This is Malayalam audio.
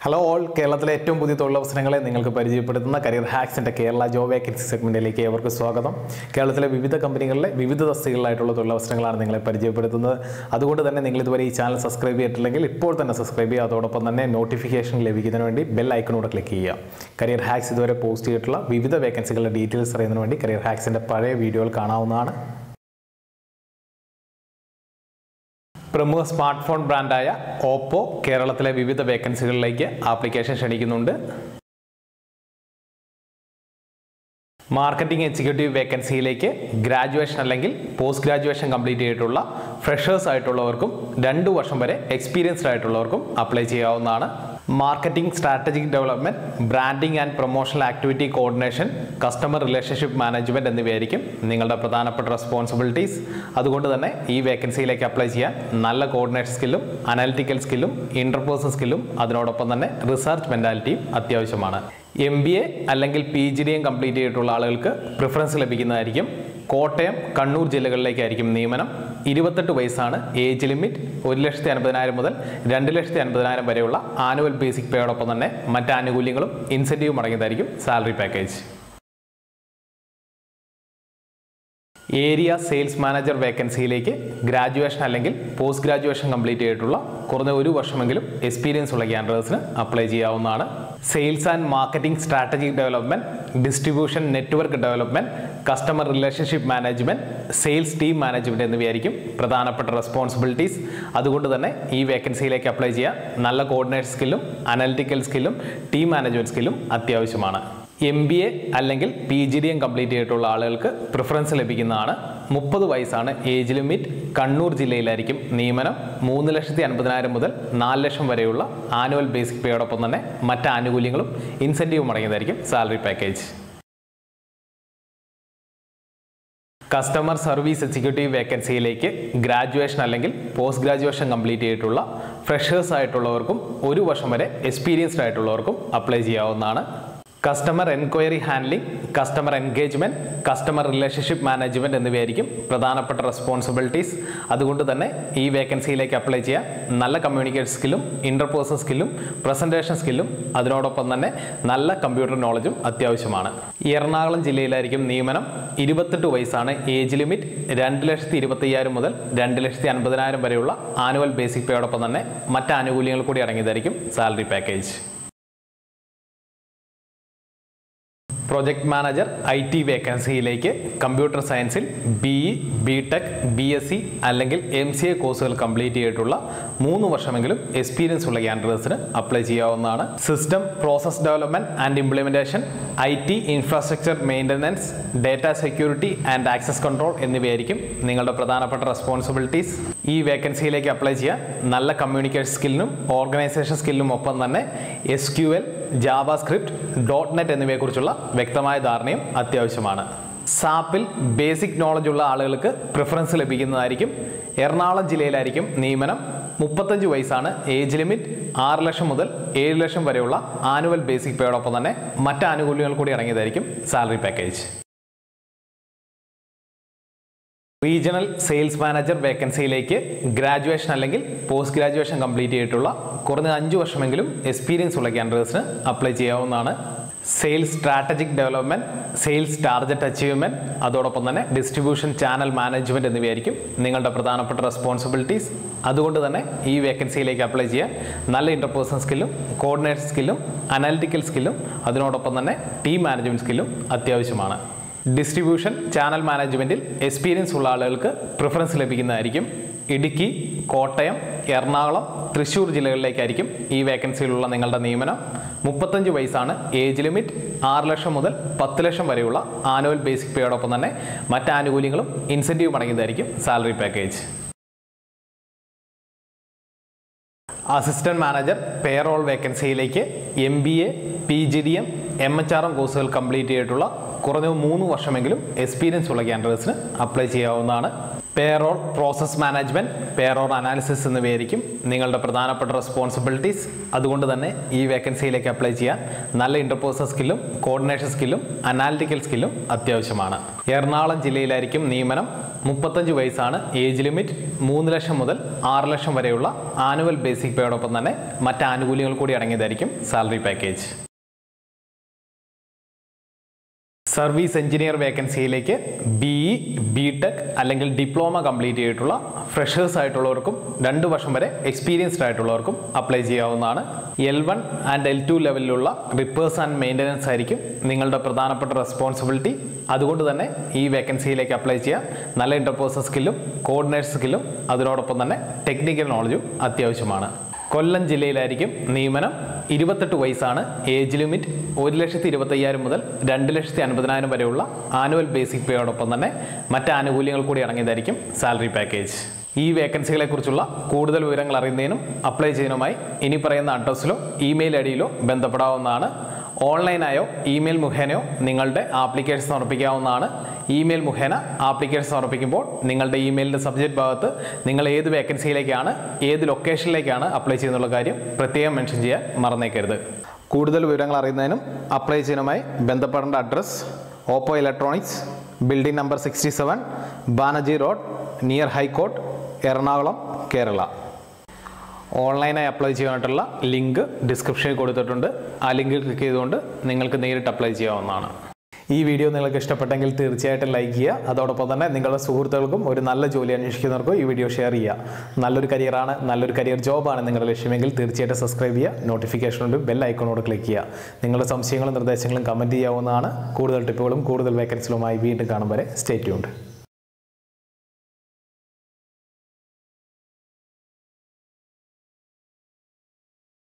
ഹലോ ഓൾ കേരളത്തിലെ ഏറ്റവും പുതിയ തൊഴിലവസരങ്ങളെ നിങ്ങൾക്ക് പരിചയപ്പെടുത്തുന്ന കരിയർ ഹാക്സിൻ്റെ കേരള ജോബ് വേക്കൻസി സെഗ്മെൻറ്റിലേക്ക് ഏവർക്ക് സ്വാഗതം കേരളത്തിലെ വിവിധ കമ്പനികളിലെ വിവിധ തസ്തികളിലായിട്ടുള്ള തൊഴിലവസരങ്ങളാണ് നിങ്ങളെ പരിചയപ്പെടുത്തുന്നത് അതുകൊണ്ട് തന്നെ നിങ്ങൾ ഇതുവരെ ഈ ചാനൽ സബ്സ്ക്രൈബ് ചെയ്തിട്ടില്ലെങ്കിൽ ഇപ്പോൾ തന്നെ സബ്സ്ക്രൈബ് ചെയ്യുക അതോടൊപ്പം തന്നെ നോട്ടിഫിക്കേഷൻ ലഭിക്കുന്നതിന് വേണ്ടി ബെൽ ഐക്കണോട് ക്ലിക്ക് ചെയ്യുക കരിയർ ഹാക്സ് ഇതുവരെ പോസ്റ്റ് ചെയ്തിട്ടുള്ള വിവിധ വേക്കൻസികളുടെ ഡീറ്റെയിൽസ് അറിയുന്നതിന് വേണ്ടി കരിയർ ഹാക്സിൻ്റെ പഴയ വീഡിയോകൾ കാണാവുന്നതാണ് പ്രമുഖ സ്മാർട്ട് ഫോൺ ബ്രാൻഡായ ഓപ്പോ കേരളത്തിലെ വിവിധ വേക്കൻസികളിലേക്ക് ആപ്ലിക്കേഷൻ ക്ഷണിക്കുന്നുണ്ട് മാർക്കറ്റിംഗ് എക്സിക്യൂട്ടീവ് വേക്കൻസിയിലേക്ക് ഗ്രാജുവേഷൻ അല്ലെങ്കിൽ പോസ്റ്റ് ഗ്രാജുവേഷൻ കംപ്ലീറ്റ് ചെയ്തിട്ടുള്ള ഫ്രഷേഴ്സ് ആയിട്ടുള്ളവർക്കും രണ്ട് വർഷം വരെ എക്സ്പീരിയൻസ്ഡ് ആയിട്ടുള്ളവർക്കും അപ്ലൈ ചെയ്യാവുന്നതാണ് marketing strategic development branding and promotional activity coordination customer relationship management എന്നിവയായിരിക്കും നിങ്ങളുടെ പ്രധാനപ്പെട്ട റെസ്പോൺസിബിലിറ്റീസ് അതുകൊണ്ട് തന്നെ ഈ വേക്കൻസിയിലേക്ക് അപ്ലൈ ചെയ്യാൻ നല്ല കോർഡിനേഷൻ സ്കില്ലും അനാലിറ്റിക്കൽ സ്കില്ലും ഇന്റർപേഴ്സണൽ സ്കില്ലും അതിനോടൊപ്പം തന്നെ റിസർച്ച് മെന്റാലിറ്റിയും അത്യാവശ്യമാണ് എം ബി എ അല്ലെങ്കിൽ P G D M complete ചെയ്തിട്ടുള്ള ആളുകൾക്ക് പ്രിഫറൻസ് ലഭിക്കുന്നതായിരിക്കും കോട്ടയം കണ്ണൂർ ജില്ലകളിലേക്കായിരിക്കും നിയമനം ഇരുപത്തെട്ട് വയസ്സാണ് ഏജ് ലിമിറ്റ് ഒരു ലക്ഷത്തി അൻപതിനായിരം മുതൽ രണ്ട് ലക്ഷത്തി അൻപതിനായിരം വരെയുള്ള ആനുവൽ ബേസിക് പേയോടൊപ്പം തന്നെ മറ്റ് ആനുകൂല്യങ്ങളും ഇൻസെൻറ്റീവും അടങ്ങിയതായിരിക്കും salary package area sales manager വേക്കൻസിയിലേക്ക് ഗ്രാജുവേഷൻ അല്ലെങ്കിൽ പോസ്റ്റ് ഗ്രാജുവേഷൻ കംപ്ലീറ്റ് ചെയ്തിട്ടുള്ള കുറഞ്ഞ ഒരു വർഷമെങ്കിലും എക്സ്പീരിയൻസ് ഉള്ള ക്യാൻഡിഡേറ്റ്സിന് അപ്ലൈ ചെയ്യാവുന്നതാണ് sales and marketing strategic development distribution network development customer relationship management sales team management എന്നിവയായിരിക്കും പ്രധാനപ്പെട്ട റെസ്പോൺസിബിലിറ്റീസ് അതുകൊണ്ട് തന്നെ ഈ വേക്കൻസിയിലേക്ക് അപ്ലൈ ചെയ്യാൻ നല്ല കോർഡിനേഷൻ സ്കില്ലും അനലിറ്റിക്കൽ സ്കില്ലും ടീം മാനേജ്മെന്റ് സ്കില്ലും അത്യാവശ്യമാണ് എം ബി എ അല്ലെങ്കിൽ P G D M complete ചെയ്തിട്ടുള്ള ആളുകൾക്ക് പ്രിഫറൻസ് ലഭിക്കുന്നതാണ് മുപ്പത് വയസ്സാണ് ഏജ് ലിമിറ്റ് കണ്ണൂർ ജില്ലയിലായിരിക്കും നിയമനം മൂന്ന് ലക്ഷത്തി അൻപതിനായിരം മുതൽ നാല് ലക്ഷം വരെയുള്ള ആനുവൽ ബേസിക് പേയോടൊപ്പം തന്നെ മറ്റ് ആനുകൂല്യങ്ങളും ഇൻസെൻറ്റീവും അടങ്ങിയതായിരിക്കും salary package customer service executive വേക്കൻസിയിലേക്ക് ഗ്രാജുവേഷൻ അല്ലെങ്കിൽ പോസ്റ്റ് ഗ്രാജുവേഷൻ കംപ്ലീറ്റ് ചെയ്തിട്ടുള്ള ഫ്രഷേഴ്സ് ആയിട്ടുള്ളവർക്കും ഒരു വർഷം വരെ എക്സ്പീരിയൻസ്ഡ് ആയിട്ടുള്ളവർക്കും അപ്ലൈ ചെയ്യാവുന്നതാണ് customer enquiry handling customer engagement customer relationship management എന്നിവയായിരിക്കും പ്രധാനപ്പെട്ട റെസ്പോൺസിബിലിറ്റീസ് അതുകൊണ്ട് തന്നെ ഈ വേക്കൻസിയിലേക്ക് അപ്ലൈ ചെയ്യാൻ നല്ല കമ്മ്യൂണിക്കേഷൻ സ്കില്ലും ഇന്റർപേഴ്സണൽ സ്കില്ലും പ്രസന്റേഷൻ സ്കില്ലും അതിനോടൊപ്പം തന്നെ നല്ല കമ്പ്യൂട്ടർ നോളജും അത്യാവശ്യമാണ് എറണാകുളം ജില്ലയിലായിരിക്കും നിയമനം ഇരുപത്തെട്ട് വയസ്സാണ് ഏജ് ലിമിറ്റ് രണ്ട് ലക്ഷത്തി ഇരുപത്തയ്യായിരം മുതൽ രണ്ട് ലക്ഷത്തി അൻപതിനായിരം വരെയുള്ള ആനുവൽ ബേസിക് പേയോടൊപ്പം തന്നെ മറ്റ് ആനുകൂല്യങ്ങൾ കൂടി അടങ്ങിയതായിരിക്കും salary package project manager I T വേക്കൻസിയിലേക്ക് കമ്പ്യൂട്ടർ സയൻസിൽ B E B tech B S C അല്ലെങ്കിൽ എം സി എ കോഴ്സുകൾ കംപ്ലീറ്റ് ചെയ്തിട്ടുള്ള മൂന്ന് വർഷമെങ്കിലും എക്സ്പീരിയൻസ് ഉള്ള ക്യാൻഡിഡേറ്റ്സിന് അപ്ലൈ ചെയ്യാവുന്നതാണ് system process development and implementation I T infrastructure maintenance data security and access control എന്നിവയായിരിക്കും നിങ്ങളുടെ പ്രധാനപ്പെട്ട റെസ്പോൺസിബിലിറ്റീസ് ഈ വേക്കൻസിയിലേക്ക് അപ്ലൈ ചെയ്യാൻ നല്ല കമ്മ്യൂണിക്കേഷൻ സ്കില്ലിനും ഓർഗനൈസേഷൻ സ്കില്ലിനും ഒപ്പം തന്നെ S Q L JavaScript dot net എന്നിവയെക്കുറിച്ചുള്ള വ്യക്തമായ ധാരണയും അത്യാവശ്യമാണ് സാപ്പിൽ ബേസിക് നോളജ് ഉള്ള ആളുകൾക്ക് പ്രിഫറൻസ് ലഭിക്കുന്നതായിരിക്കും എറണാകുളം ജില്ലയിലായിരിക്കും നിയമനം മുപ്പത്തഞ്ച് വയസ്സാണ് ഏജ് ലിമിറ്റ് ആറ് ലക്ഷം മുതൽ ഏഴ് ലക്ഷം വരെയുള്ള ആനുവൽ ബേസിക് പേയോടൊപ്പം തന്നെ മറ്റ് ആനുകൂല്യങ്ങൾ കൂടി അടങ്ങിയതായിരിക്കും salary package regional sales manager വേക്കൻസിയിലേക്ക് ഗ്രാജുവേഷൻ അല്ലെങ്കിൽ പോസ്റ്റ് ഗ്രാജുവേഷൻ കംപ്ലീറ്റ് ചെയ്തിട്ടുള്ള കുറഞ്ഞ അഞ്ച് വർഷമെങ്കിലും എക്സ്പീരിയൻസ് ഉള്ള ക്യാൻഡിഡേറ്റ്സിന് അപ്ലൈ ചെയ്യാവുന്നതാണ് sales strategic development sales target achievement അതോടൊപ്പം തന്നെ ഡിസ്ട്രിബ്യൂഷൻ ചാനൽ മാനേജ്മെന്റ് എന്നിവയായിരിക്കും നിങ്ങളുടെ പ്രധാനപ്പെട്ട റെസ്പോൺസിബിലിറ്റീസ് അതുകൊണ്ട് തന്നെ ഈ വേക്കൻസിയിലേക്ക് അപ്ലൈ ചെയ്യാൻ നല്ല ഇന്റർപേഴ്സണൽ സ്കില്ലും കോർഡിനേഷൻ സ്കില്ലും അനാലിറ്റിക്കൽ സ്കില്ലും അതിനോടൊപ്പം തന്നെ ടീം മാനേജ്മെന്റ് സ്കില്ലും അത്യാവശ്യമാണ് ഡിസ്ട്രിബ്യൂഷൻ ചാനൽ മാനേജ്മെന്റിൽ എക്സ്പീരിയൻസ് ഉള്ള ആളുകൾക്ക് പ്രിഫറൻസ് ലഭിക്കുന്നതായിരിക്കും ഇടുക്കി കോട്ടയം എറണാകുളം തൃശ്ശൂർ ജില്ലകളിലേക്കായിരിക്കും ഈ വേക്കൻസിയിലുള്ള നിങ്ങളുടെ നിയമനം മുപ്പത്തഞ്ച് വയസ്സാണ് ഏജ് ലിമിറ്റ് ആറ് ലക്ഷം മുതൽ പത്ത് ലക്ഷം വരെയുള്ള ആനുവൽ ബേസിക് പേയോടൊപ്പം തന്നെ മറ്റ് ആനുകൂല്യങ്ങളും ഇൻസെൻറ്റീവും അടങ്ങിയതായിരിക്കും salary package assistant manager payroll വേക്കൻസിയിലേക്ക് M B A P G D M M H R M കോഴ്സുകൾ കംപ്ലീറ്റ് ചെയ്തിട്ടുള്ള കുറഞ്ഞ മൂന്ന് വർഷമെങ്കിലും എക്സ്പീരിയൻസ് ഉള്ള ക്യാൻഡിഡേറ്റ്സിന് അപ്ലൈ ചെയ്യാവുന്നതാണ് payroll process management payroll analysis എന്നിവയായിരിക്കും നിങ്ങളുടെ പ്രധാനപ്പെട്ട റെസ്പോൺസിബിലിറ്റീസ് അതുകൊണ്ട് തന്നെ ഈ വേക്കൻസിയിലേക്ക് അപ്ലൈ ചെയ്യാൻ നല്ല ഇന്റർപോസൽ സ്കില്ലും കോർഡിനേഷൻ സ്കില്ലും അനാലിറ്റിക്കൽ സ്കില്ലും അത്യാവശ്യമാണ് എറണാകുളം ജില്ലയിലായിരിക്കും നിയമനം മുപ്പത്തഞ്ച് വയസ്സാണ് ഏജ് ലിമിറ്റ് മൂന്ന് ലക്ഷം മുതൽ ആറ് ലക്ഷം വരെയുള്ള ആനുവൽ ബേസിക് പേയോടൊപ്പം തന്നെ മറ്റ് ആനുകൂല്യങ്ങൾ കൂടി അടങ്ങിയതായിരിക്കും സാലറി പാക്കേജ് സർവീസ് എഞ്ചിനീയർ വേക്കൻസിയിലേക്ക് ബി ഇ ബി ടെക് അല്ലെങ്കിൽ ഡിപ്ലോമ കംപ്ലീറ്റ് ചെയ്തിട്ടുള്ള ഫ്രഷേഴ്സ് ആയിട്ടുള്ളവർക്കും രണ്ട് വർഷം വരെ എക്സ്പീരിയൻസ്ഡ് ആയിട്ടുള്ളവർക്കും അപ്ലൈ ചെയ്യാവുന്നതാണ് L one and L two ലെവലിലുള്ള റിപ്പേഴ്സ് ആൻഡ് മെയിൻ്റനൻസ് ആയിരിക്കും നിങ്ങളുടെ പ്രധാനപ്പെട്ട റെസ്പോൺസിബിലിറ്റി അതുകൊണ്ട് തന്നെ ഈ വേക്കൻസിയിലേക്ക് അപ്ലൈ ചെയ്യാൻ നല്ല ഇന്റർപോസൽ സ്കില്ലും കോർഡിനേറ്റ് സ്കില്ലും അതിനോടൊപ്പം തന്നെ ടെക്നിക്കൽ നോളജും അത്യാവശ്യമാണ് കൊല്ലം ജില്ലയിലായിരിക്കും നിയമനം ഇരുപത്തെട്ട് വയസ്സാണ് ഏജ് ലിമിറ്റ് ഒരു ലക്ഷത്തി ഇരുപത്തയ്യായിരം മുതൽ രണ്ട് ലക്ഷത്തി അൻപതിനായിരം വരെയുള്ള ആനുവൽ ബേസിക് പേയോടൊപ്പം തന്നെ മറ്റ് ആനുകൂല്യങ്ങൾ കൂടി അടങ്ങിയതായിരിക്കും സാലറി പാക്കേജ് ഈ വേക്കൻസികളെ കുറിച്ചുള്ള കൂടുതൽ വിവരങ്ങൾ അറിയുന്നതിനും അപ്ലൈ ചെയ്യുന്നതിനുമായി ഇനി പറയുന്ന അഡ്രസ്സിലോ ഇമെയിൽ ഐ ഡിയിലോ ബന്ധപ്പെടാവുന്നതാണ് ഓൺലൈനായോ ഇമെയിൽ മുഖേനയോ നിങ്ങളുടെ ആപ്ലിക്കേഷൻ സമർപ്പിക്കാവുന്നതാണ് ഇമെയിൽ മുഖേന ആപ്ലിക്കേഷൻ സമർപ്പിക്കുമ്പോൾ നിങ്ങളുടെ ഇമെയിലിൻ്റെ സബ്ജക്റ്റ് ഭാഗത്ത് നിങ്ങൾ ഏത് വേക്കൻസിയിലേക്കാണ് ഏത് ലൊക്കേഷനിലേക്കാണ് അപ്ലൈ ചെയ്യുന്നുള്ള കാര്യം പ്രത്യേകം മെൻഷൻ ചെയ്യാൻ മറന്നേക്കരുത് കൂടുതൽ വിവരങ്ങൾ അറിയുന്നതിനും അപ്ലൈ ചെയ്യുന്നതുമായി ബന്ധപ്പെടേണ്ട address Oppo electronics building number sixty seven Banerjee road near high court Ernakulam Kerala ഓൺലൈനായി അപ്ലൈ ചെയ്യാനായിട്ടുള്ള ലിങ്ക് ഡിസ്ക്രിപ്ഷനിൽ കൊടുത്തിട്ടുണ്ട് ആ ലിങ്ക് ക്ലിക്ക് ചെയ്തുകൊണ്ട് നിങ്ങൾക്ക് നേരിട്ട് അപ്ലൈ ചെയ്യാവുന്നതാണ് ഈ വീഡിയോ നിങ്ങൾക്ക് ഇഷ്ടപ്പെട്ടെങ്കിൽ തീർച്ചയായിട്ടും ലൈക്ക് ചെയ്യുക അതോടൊപ്പം തന്നെ നിങ്ങളുടെ സുഹൃത്തുക്കൾക്കും ഒരു നല്ല ജോലി അന്വേഷിക്കുന്നവർക്കും ഈ വീഡിയോ ഷെയർ ചെയ്യുക നല്ലൊരു കരിയറാണ് നല്ലൊരു കരിയർ ജോബാണ് നിങ്ങളുടെ ലക്ഷ്യമെങ്കിൽ തീർച്ചയായിട്ടും സബ്സ്ക്രൈബ് ചെയ്യുക നോട്ടിഫിക്കേഷൻ ഉണ്ട് ബെൽ ഐക്കണോട് ക്ലിക്ക് ചെയ്യുക നിങ്ങളുടെ സംശയങ്ങളും നിർദ്ദേശങ്ങളും കമൻറ്റ് ചെയ്യാവുന്നതാണ് കൂടുതൽ ടിപ്പുകളും കൂടുതൽ വേക്കൻസികളുമായി വീണ്ടും കാണും വരെ സ്റ്റേ ട്യൂൺഡ്